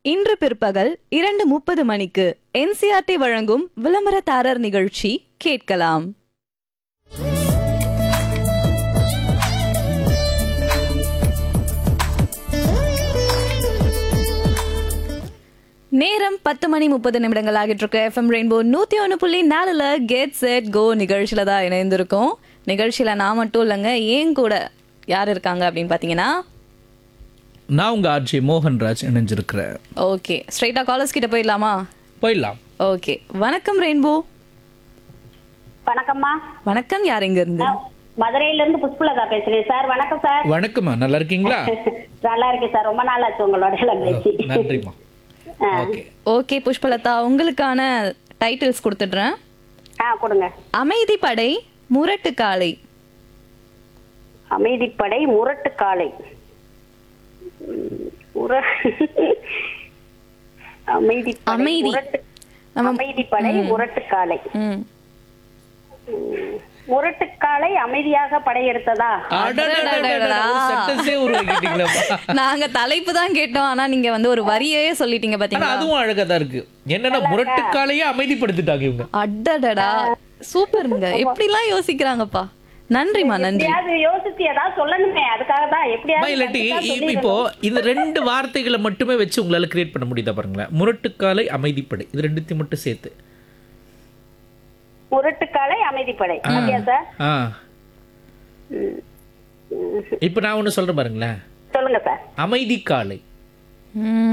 இன்று பிற்பகல் இரண்டு முப்பது மணிக்கு என்சிஆர்டி வழங்கும் விளம்பரதாரர் நிகழ்ச்சி கேட்கலாம் நேரம் பத்து மணி முப்பது நிமிடங்கள் ஆகிட்டு இருக்கு எஃப்எம் ரெயின்போ நூத்தி ஒன்று புள்ளி நாலுல கெட் செட் கோ நிகழ்ச்சியில தான் இணைந்திருக்கோம் நிகழ்ச்சியில நான் மட்டும் இல்லைங்க ஏன் கூட யார் இருக்காங்க அப்படின்னு பாத்தீங்கன்னா நான் உங்க ஆர்ஜி மோகன்ராஜ் இணைஞ்சிருக்கிறேன் ஓகே ஸ்ட்ரைட்டா காலர்ஸ் கிட்ட போயிடலாமா போயிடலாம் ஓகே வணக்கம் ரெயின்போ வணக்கம்மா வணக்கம் யார் இங்க இருந்து நான் மதுரையில இருந்து புஷ்பலதா பேசுறேன் சார் வணக்கம் சார் வணக்கம்மா நல்லா இருக்கீங்களா நல்லா இருக்கேன் சார் ரொம்ப நாள் ஆச்சு உங்களோட எல்லாம் பேசி நன்றிம்மா ஓகே ஓகே புஷ்பலதா உங்களுக்கான டைட்டில்ஸ் கொடுத்துடுறேன் ஆ கொடுங்க அமைதி படை முரட்டு காளை அமைதிப்படை முரட்டு காளை உம், முர அமைதிப்படை அமைதி. முரட்டு நம்ம- அமைதிப்படை முரட்டு காளை ம் முரட்டு காளை அமைதியாக படையெடுத்ததா அடடடடடடா, ஒரு sentence-ஏ உருவாக்கிட்டீங்களேப்பா. நாங்க தலைப்பு தான் கேட்டோம் ஆனா நீங்க வந்து ஒரு வரியே சொல்லிட்டீங்க ஆனா பாத்தீங்களா அதுவும் அழகா தான் இருக்கு என்னன்னா முரட்டுக்காலையே அமைதிப்படுத்திட்டாங்க இவங்க அடடடா சூப்பருங்க எப்படிலாம் யோசிக்கிறாங்கப்பா நன்றிமா நன்றி எப்படியாவது யோசிச்சு ஏதாவது சொல்லணுமே அதுக்காக தான் அம்மா, எப்படியாவது இல்லாட்டி கண்டிப்பா இ- சொல்லிடணும். இப்போ இந்த ரெண்டு வார்த்தைகளை மட்டுமே வச்சு உங்களால கிரியேட் பண்ண முடியுதா பாருங்களேன் முரட்டுக்காலை அமைதிப்படை இது ரெண்டுத்தையும் மட்டும் சேர்த்து முரட்டுக்காலை அமைதிப்படை அப்படியா சார் ஆ இப்போ நான் ஒண்ணு சொல்றேன் பாருங்களேன் சொல்லுங்க சார் அமைதிக்காலை ம்